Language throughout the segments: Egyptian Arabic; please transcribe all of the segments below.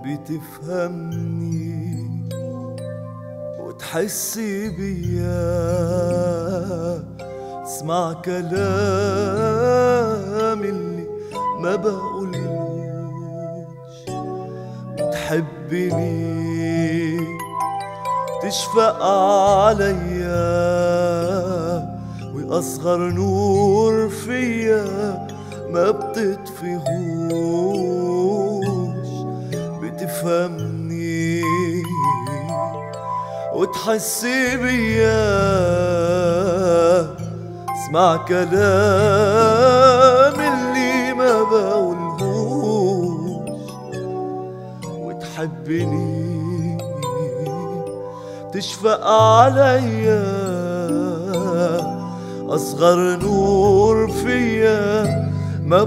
بتفهمني وتحس بيا اسمع كلام اللي ما بقولوش بتحبني تشفق عليا واصغر نور فيا ما بتطفيهوش بتفهمني وتحس بيا اسمع كلام اللي ما بقولهوش وتحبني تشفق عليا أصغر نور فيا ما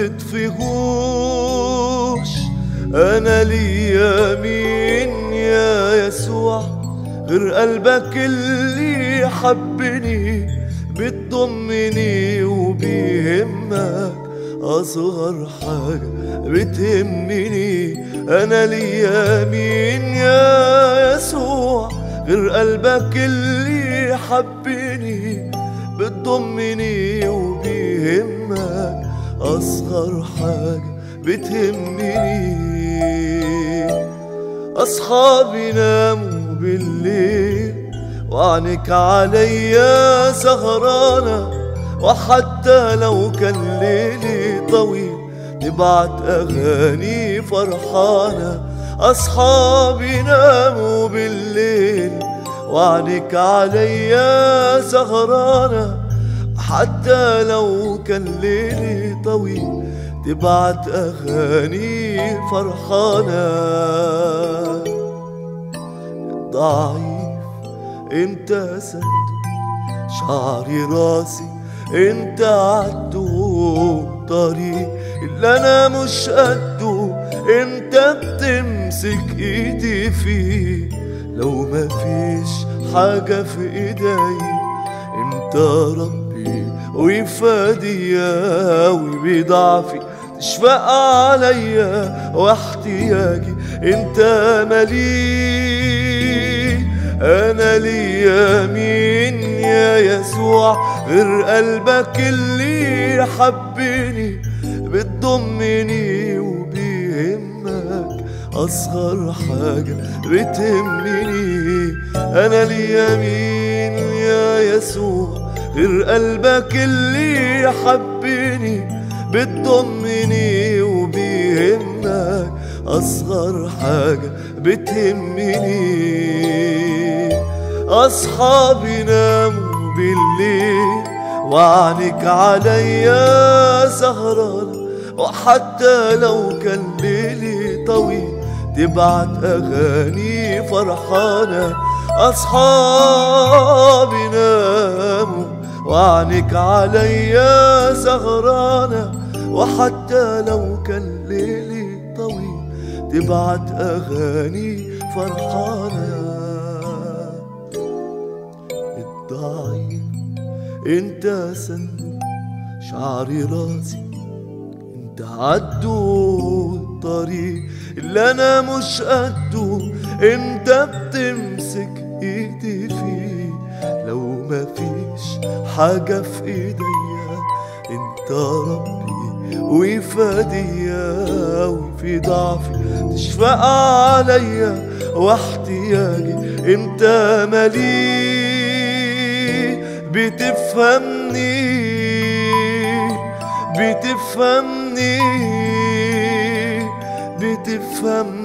بتطفيهوش أنا ليا مين يا يسوع غير قلبك اللي حبني بتضمني وبيهمك أصغر حاجة بتهمني أنا ليا مين يا يسوع غير قلبك اللي حبني بتضمني وبيهمك أصغر حاجة بتهمني أصحابي ناموا بالليل وعنك عليا سهرانة وحتى لو كان ليلي طويل تبعت أغاني فرحانة أصحابي ناموا بالليل وعنك عليا سهرانة حتى لو كان ليلي طويل تبعت أغاني فرحانة ضعيف انت سد شعري راسي انت عدو طريق اللي انا مش قده انت بتمسك ايدي فيه لو ما فيش حاجة في ايدي انت ربي وفاديا وبضعفي تشفق عليا واحتياجي انت مليء انا ليا مين يا يسوع غير قلبك اللي حبني بتضمني وبيهمك اصغر حاجة بتهمني انا ليا مين يا يسوع غير قلبك اللي حبني بتضمني وبيهمك أصغر حاجة بتهمني أصحابي ناموا بالليل وعنك عليا سهرانة وحتى لو كان ليلي طويل تبعت أغاني فرحانة أصحابي ناموا وعنك عليا سهرانة وحتى لو كان ليلي طويل تبعت أغاني فرحانة الضعيف انت صندوق شعري راسي انت عدو الطريق اللي انا مش قده انت بتمسك ايدي فيه لو ما فيش حاجة في ايديا انت ربي وفاديا وفي ضعفي تشفق عليا واحتياجي انت مليء بتفهمني بتفهمني بتفهمني